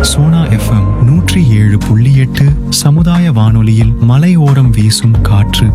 Sona FM நூற்றி ஏழு புள்ளி எட்டு சமுதாய வானொலியில் மலையோரம் வீசும் காற்று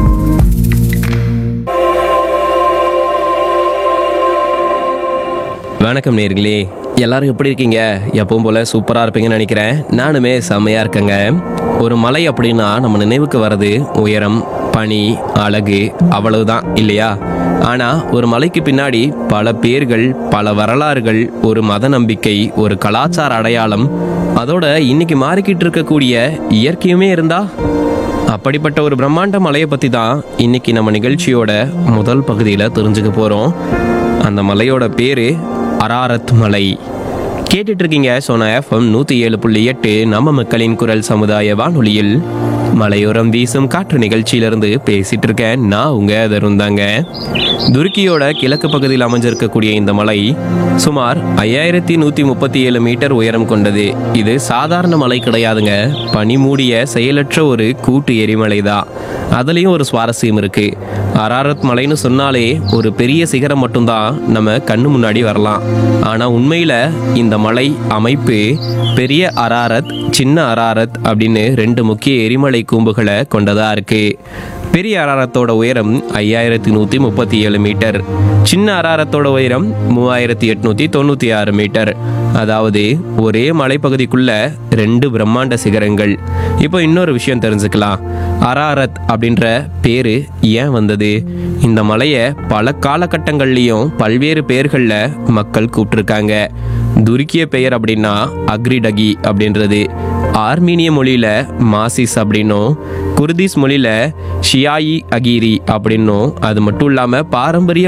வணக்கம் நேர்களே எல்லாரும் எப்படி இருக்கீங்க எப்பவும் போல சூப்பராக இருப்பீங்கன்னு நினைக்கிறேன் நானுமே செம்மையாக இருக்கேங்க ஒரு மலை அப்படின்னா நம்ம நினைவுக்கு வர்றது உயரம் பனி அழகு அவ்வளவுதான் இல்லையா ஆனால் ஒரு மலைக்கு பின்னாடி பல பேர்கள் பல வரலாறுகள் ஒரு மத நம்பிக்கை ஒரு கலாச்சார அடையாளம் அதோட இன்னைக்கு மாறிக்கிட்டு இருக்கக்கூடிய இயற்கையுமே இருந்தா அப்படிப்பட்ட ஒரு பிரம்மாண்ட மலையை பற்றி தான் இன்னைக்கு நம்ம நிகழ்ச்சியோட முதல் பகுதியில் தெரிஞ்சுக்க போகிறோம் அந்த மலையோட பேரு அராரத் மலை கேட்டுட்டு இருக்கீங்க சோனா எஃப்எம் நூற்றி ஏழு புள்ளி எட்டு நம்ம மக்களின் குரல் சமுதாய வானொலியில் மலையோரம் வீசும் காற்று நிகழ்ச்சியிலிருந்து பேசிட்டு இருக்கேன் நான் உங்க தருந்தாங்க துருக்கியோட கிழக்கு பகுதியில் அமைஞ்சிருக்கக்கூடிய இந்த மலை சுமார் ஐயாயிரத்தி நூற்றி முப்பத்தி ஏழு மீட்டர் உயரம் கொண்டது இது சாதாரண மலை கிடையாதுங்க பனி மூடிய செயலற்ற ஒரு கூட்டு எரிமலை தான் அதுலேயும் ஒரு சுவாரஸ்யம் இருக்கு அராரத் மலைன்னு சொன்னாலே ஒரு பெரிய சிகரம் மட்டும்தான் நம்ம கண்ணு முன்னாடி வரலாம் ஆனால் உண்மையில் இந்த மலை அமைப்பு பெரிய அராரத் சின்ன அராரத் அப்படின்னு ரெண்டு முக்கிய எரிமலை கூம்புகளை கொண்டதா இருக்கு பெரிய அராரத்தோட உயரம் ஐயாயிரத்தி நூற்றி முப்பத்தி ஏழு மீட்டர் சின்ன அராரத்தோட உயரம் மூவாயிரத்தி எட்நூத்தி தொண்ணூற்றி ஆறு மீட்டர் அதாவது ஒரே மலைப்பகுதிக்குள்ள ரெண்டு பிரம்மாண்ட சிகரங்கள் இப்போ இன்னொரு விஷயம் தெரிஞ்சுக்கலாம் அராரத் அப்படின்ற பேரு ஏன் வந்தது இந்த மலையை பல காலகட்டங்கள்லையும் பல்வேறு பெயர்களில் மக்கள் கூப்பிட்டுருக்காங்க துருக்கிய பெயர் அப்படின்னா அக்ரிடகி அப்படின்றது ஆர்மீனிய மொழியில மாசிஸ் அப்படின்னும் குர்திஸ் மொழியில ஷியாயி அகீரி அப்படின்னும் அது மட்டும் இல்லாம பாரம்பரிய